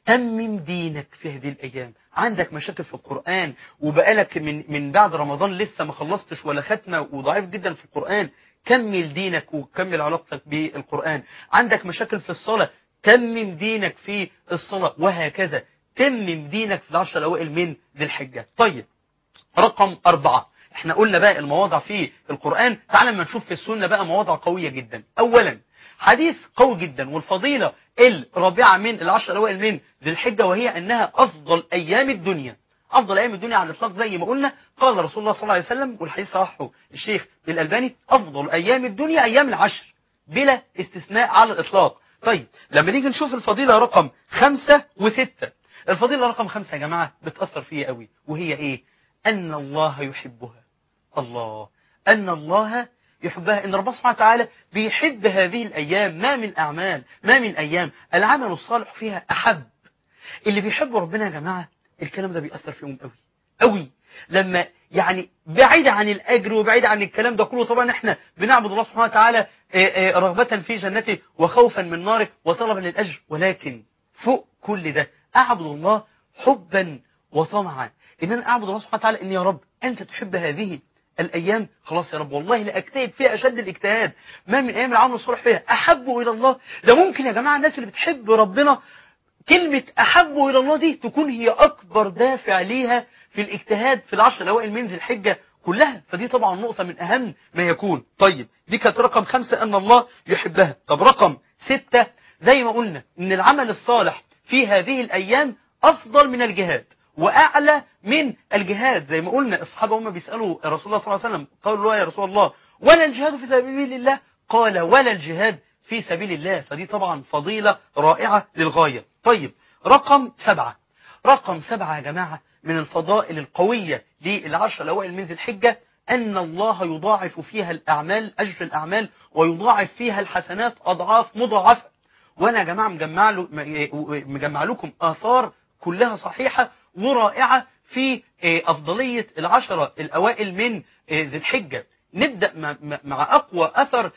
[SPEAKER 2] تمم دينك في هذه الأيام عندك مشاكل في القرآن وبقالك من, من بعد رمضان لسه ما خلصتش ولا ختمة وضعيف جدا في القرآن كمل دينك وكمل علاقتك بالقرآن عندك مشاكل في الصلاة تمم دينك في الصلاة وهكذا تمم دينك في العشر الأوائل من ذي الحجة طيب رقم أربعة احنا قلنا بقى المواضع في القرآن تعال لما نشوف في السنة بقى مواضع قوية جدا أولا حديث قوي جدا والفضيلة الرابعة من العشر الأوائل من ذي الحجة وهي أنها أفضل أيام الدنيا أفضل أيام الدنيا على الإطلاق زي ما قلنا قال رسول الله صلى الله عليه وسلم والحديث صححه الشيخ الألباني أفضل أيام الدنيا أيام العشر بلا استثناء على الإطلاق طيب لما نيجي نشوف الفضيلة رقم خمسة وستة الفضيلة رقم خمسة يا جماعة بتأثر فيا قوي وهي إيه أن الله يحبها الله أن الله يحبها إن ربنا سبحانه وتعالى بيحب هذه الأيام ما من أعمال ما من أيام العمل الصالح فيها أحب اللي بيحبوا ربنا يا جماعة الكلام ده بيأثر فيهم قوي قوي لما يعني بعيد عن الأجر وبعيد عن الكلام ده كله طبعا احنا بنعبد الله سبحانه وتعالى آه، آه، رغبة في جنته وخوفا من ناره وطلبا للأجر ولكن فوق كل ده أعبد الله حبا وطمعا إن أنا أعبد الله سبحانه وتعالى إن يا رب أنت تحب هذه الأيام خلاص يا رب والله لأجتهد فيها أشد الاجتهاد ما من أيام العمل الصالح فيها أحب إلى الله ده ممكن يا جماعة الناس اللي بتحب ربنا كلمة أحب إلى الله دي تكون هي أكبر دافع ليها في الاجتهاد في العشر الأوائل من ذي الحجة كلها فدي طبعا نقطة من أهم ما يكون طيب دي كانت رقم خمسة أن الله يحبها طب رقم ستة زي ما قلنا إن العمل الصالح في هذه الأيام أفضل من الجهاد وأعلى من الجهاد زي ما قلنا الصحابة هم بيسألوا رسول الله صلى الله عليه وسلم قالوا له يا رسول الله ولا الجهاد في سبيل الله قال ولا الجهاد في سبيل الله فدي طبعا فضيلة رائعة للغاية طيب رقم سبعة رقم سبعة يا جماعة من الفضائل القوية للعشر الأوائل من ذي الحجة أن الله يضاعف فيها الأعمال أجر الأعمال ويضاعف فيها الحسنات أضعاف مضاعفة وأنا يا جماعة مجمع, له مجمع لكم آثار كلها صحيحة ورائعة في أفضلية العشرة الأوائل من ذي الحجة نبدأ مع أقوى أثر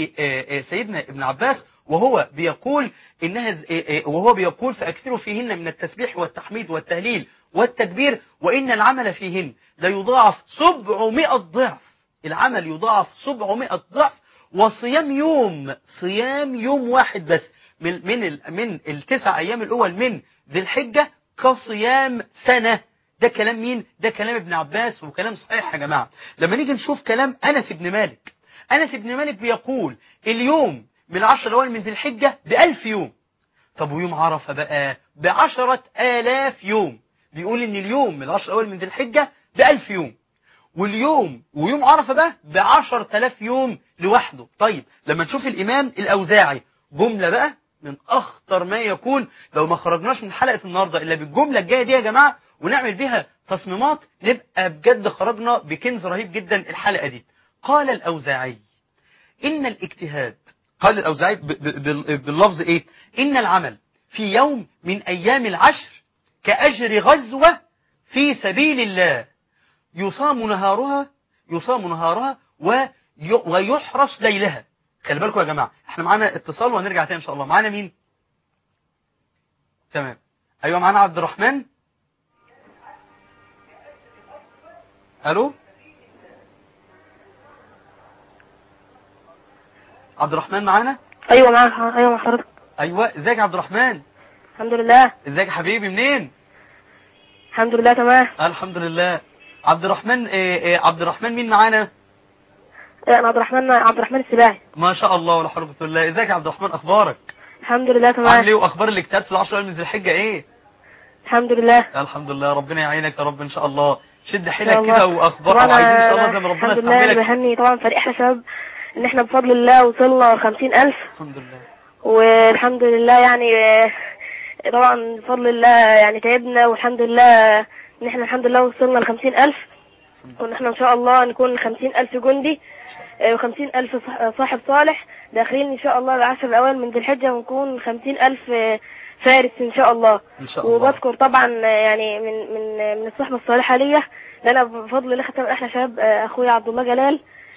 [SPEAKER 2] لسيدنا ابن عباس وهو بيقول إنها وهو بيقول فأكثروا فيهن من التسبيح والتحميد والتهليل والتكبير وإن العمل فيهن ليضاعف 700 ضعف العمل يضاعف 700 ضعف وصيام يوم صيام يوم واحد بس من من من التسع أيام الأول من ذي الحجة كصيام سنة ده كلام مين ده كلام ابن عباس وكلام صحيح يا جماعة لما نيجي نشوف كلام أنس بن مالك أنس بن مالك بيقول اليوم من العشر الأول من ذي الحجة بألف يوم طب ويوم عرفة بقى بعشرة آلاف يوم بيقول إن اليوم من العشر الأول من ذي الحجة بألف يوم واليوم ويوم عرفة بقى ب 10000 يوم لوحده طيب لما نشوف الإمام الأوزاعي جملة بقى من أخطر ما يكون لو ما خرجناش من حلقة النهاردة إلا بالجملة الجاية دي يا جماعة ونعمل بيها تصميمات نبقى بجد خرجنا بكنز رهيب جدا الحلقة دي قال الأوزاعي إن الاجتهاد قال الأوزاعي ب- ب- بال- باللفظ إيه إن العمل في يوم من أيام العشر كأجر غزوة في سبيل الله يصام نهارها يصام نهارها وي- ويحرس ليلها خلي بالكم يا جماعة احنا معانا اتصال وهنرجع تاني ان شاء الله معانا مين تمام ايوه معانا عبد الرحمن الو عبد الرحمن معانا
[SPEAKER 4] ايوه معاك ايوه مع حضرتك
[SPEAKER 2] ايوه ازيك يا عبد الرحمن
[SPEAKER 4] الحمد لله
[SPEAKER 2] ازيك يا حبيبي منين
[SPEAKER 4] الحمد لله تمام
[SPEAKER 2] آه الحمد لله عبد الرحمن إيه إيه عبد الرحمن مين معانا
[SPEAKER 4] إيه، انا عبد الرحمن عبد الرحمن السباعي
[SPEAKER 2] ما شاء الله ولا حول ولا قوه الا بالله ازيك يا عبد الرحمن اخبارك
[SPEAKER 4] الحمد لله
[SPEAKER 2] عامل
[SPEAKER 4] تمام
[SPEAKER 2] ايه واخبار الاجتهاد في العشر ايام من ذي الحجه ايه
[SPEAKER 4] الحمد لله
[SPEAKER 2] الحمد لله ربنا يعينك يا رب ان شاء الله شد
[SPEAKER 4] إن شاء
[SPEAKER 2] حيلك
[SPEAKER 4] الله.
[SPEAKER 2] كده واخبار
[SPEAKER 4] طبعاً
[SPEAKER 2] وعايزين ان شاء
[SPEAKER 4] أنا
[SPEAKER 2] الله زي ما ربنا
[SPEAKER 4] الحمد لله أنا
[SPEAKER 2] يستعملك
[SPEAKER 4] بهني طبعا فريق احلى شباب ان احنا بفضل الله وصلنا خمسين الف
[SPEAKER 2] الحمد لله
[SPEAKER 4] والحمد لله يعني آه، طبعا بفضل الله يعني تعبنا والحمد لله ان احنا الحمد لله وصلنا لخمسين الف وان احنا ان شاء الله نكون خمسين الف جندي آه، وخمسين الف صح- صاحب صالح داخلين ان شاء الله العشر الاوائل من ذي الحجة ونكون خمسين الف آه، فارس ان شاء الله
[SPEAKER 2] ان شاء الله
[SPEAKER 4] وبذكر طبعا يعني من من من الصحبه الصالحه ليا ده انا بفضل الله ختم احلى شباب آه، اخويا عبد الله جلال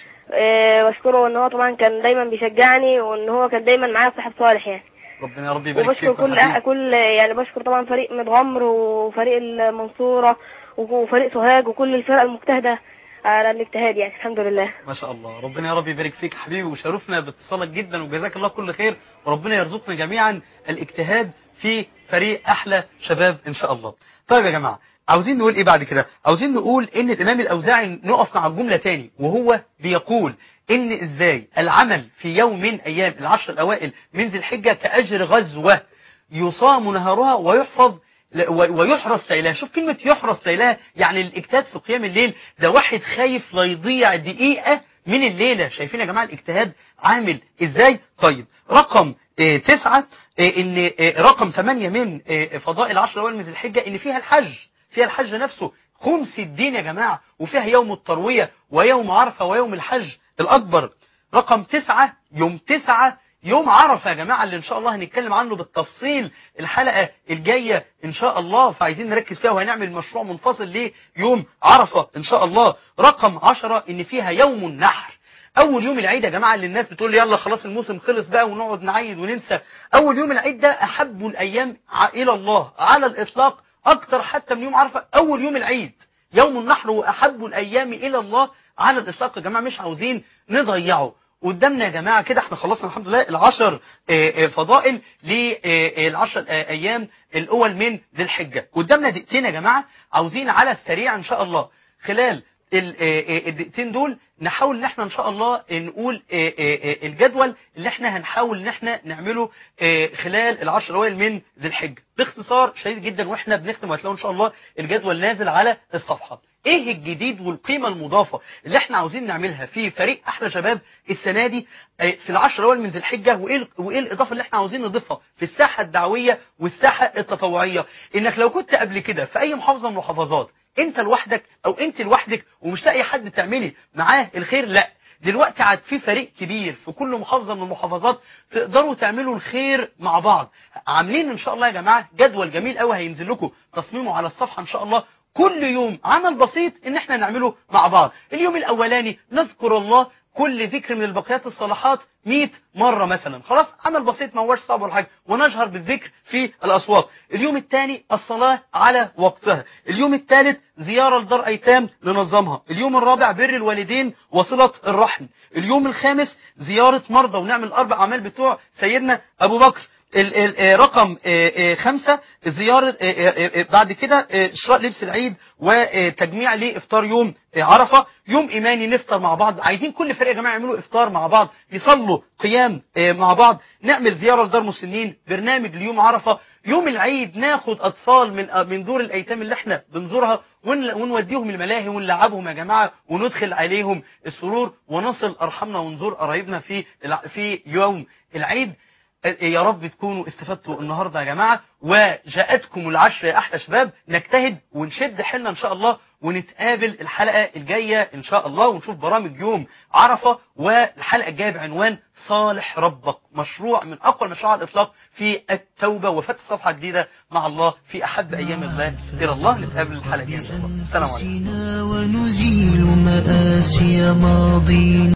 [SPEAKER 4] آه، واشكره ان هو طبعا كان دايما بيشجعني وان هو كان دايما معايا صاحب صالح يعني
[SPEAKER 2] ربنا يا رب يبارك فيك
[SPEAKER 4] وبشكر كل
[SPEAKER 2] يا حبيبي.
[SPEAKER 4] كل يعني بشكر طبعا فريق متغمر وفريق المنصوره وفريق سوهاج وكل الفرق المجتهده على الاجتهاد يعني الحمد لله
[SPEAKER 2] ما شاء الله ربنا يا رب يبارك فيك يا حبيبي وشرفنا باتصالك جدا وجزاك الله كل خير وربنا يرزقنا جميعا الاجتهاد في فريق احلى شباب ان شاء الله طيب يا جماعه عاوزين نقول ايه بعد كده عاوزين نقول ان الامام الاوزاعي نقف مع الجمله تاني وهو بيقول ان ازاي العمل في يوم من ايام العشر الاوائل من ذي الحجه كاجر غزوه يصام نهارها ويحفظ ل- و- ويحرس ليلها شوف كلمة يحرس ليلها يعني الاجتهاد في قيام الليل ده واحد خايف لا يضيع دقيقة من الليلة شايفين يا جماعة الاجتهاد عامل ازاي طيب رقم اه تسعة اه ان اه رقم ثمانية من اه فضائل العشر الأول من ذي الحجة ان فيها الحج فيها الحج نفسه خمس الدين يا جماعة وفيها يوم التروية ويوم عرفة ويوم الحج الأكبر رقم تسعة يوم تسعة يوم عرفة يا جماعة اللي إن شاء الله هنتكلم عنه بالتفصيل الحلقة الجاية إن شاء الله فعايزين نركز فيها وهنعمل مشروع منفصل ليه يوم عرفة إن شاء الله رقم عشرة إن فيها يوم النحر أول يوم العيد يا جماعة اللي الناس بتقول لي يلا خلاص الموسم خلص بقى ونقعد نعيد وننسى أول يوم العيد ده أحب الأيام ع- إلى الله على الإطلاق أكتر حتى من يوم عرفة أول يوم العيد يوم النحر وأحب الأيام إلى الله على الإطلاق يا جماعة مش عاوزين نضيعه قدامنا يا جماعة كده احنا خلصنا الحمد لله العشر آه، آه، فضائل للعشر أيام الأول من ذي الحجة قدامنا دقيقتين يا جماعة عاوزين على السريع إن شاء الله خلال ال- آه، آه، الدقيقتين دول نحاول ان احنا ان شاء الله نقول آه، آه، آه، الجدول اللي احنا هنحاول ان احنا نعمله آه، خلال العشر الاوائل من ذي الحجه باختصار شديد جدا واحنا بنختم وهتلاقوا ان شاء الله الجدول نازل على الصفحه ايه الجديد والقيمه المضافه اللي احنا عاوزين نعملها في فريق احلى شباب السنه دي آه، في العشر الاوائل من ذي الحجه وايه ال- وايه الاضافه اللي احنا عاوزين نضيفها في الساحه الدعويه والساحه التطوعيه انك لو كنت قبل كده في اي محافظه من المحافظات انت لوحدك او انت لوحدك ومش لاقي حد تعملي معاه الخير لا دلوقتي عاد في فريق كبير في كل محافظه من المحافظات تقدروا تعملوا الخير مع بعض عاملين ان شاء الله يا جماعه جدول جميل قوي هينزل لكم تصميمه على الصفحه ان شاء الله كل يوم عمل بسيط ان احنا نعمله مع بعض اليوم الاولاني نذكر الله كل ذكر من البقيات الصالحات 100 مرة مثلا خلاص عمل بسيط ما هوش صعب ولا حاجة ونجهر بالذكر في الأصوات اليوم الثاني الصلاة على وقتها اليوم الثالث زيارة لدار أيتام ننظمها اليوم الرابع بر الوالدين وصلة الرحم اليوم الخامس زيارة مرضى ونعمل الأربع أعمال بتوع سيدنا أبو بكر ال- ال- آه، رقم آه، آه، خمسة زيارة آه، آه، آه، بعد كده آه، شراء لبس العيد وتجميع لإفطار يوم آه، عرفة يوم إيماني نفطر مع بعض عايزين كل فريق يا جماعة يعملوا إفطار مع بعض يصلوا قيام آه، مع بعض نعمل زيارة لدار مسنين برنامج ليوم عرفة يوم العيد ناخد أطفال من آه، من دور الأيتام اللي احنا بنزورها ون- ونوديهم الملاهي ونلعبهم يا جماعة وندخل عليهم السرور ونصل أرحامنا ونزور قرايبنا في الع- في يوم العيد يا رب تكونوا استفدتوا النهارده يا جماعه وجاءتكم العشر يا احلى شباب نجتهد ونشد حيلنا ان شاء الله ونتقابل الحلقه الجايه ان شاء الله ونشوف برامج يوم عرفه والحلقه الجايه بعنوان صالح ربك مشروع من اقوى المشروع على الاطلاق في التوبه وفتح صفحه جديده مع الله في احب ايام الله الى الله نتقابل الحلقه الجايه ان شاء الله السلام عليكم
[SPEAKER 1] بأنفسنا ونزيل مآسي ماضينا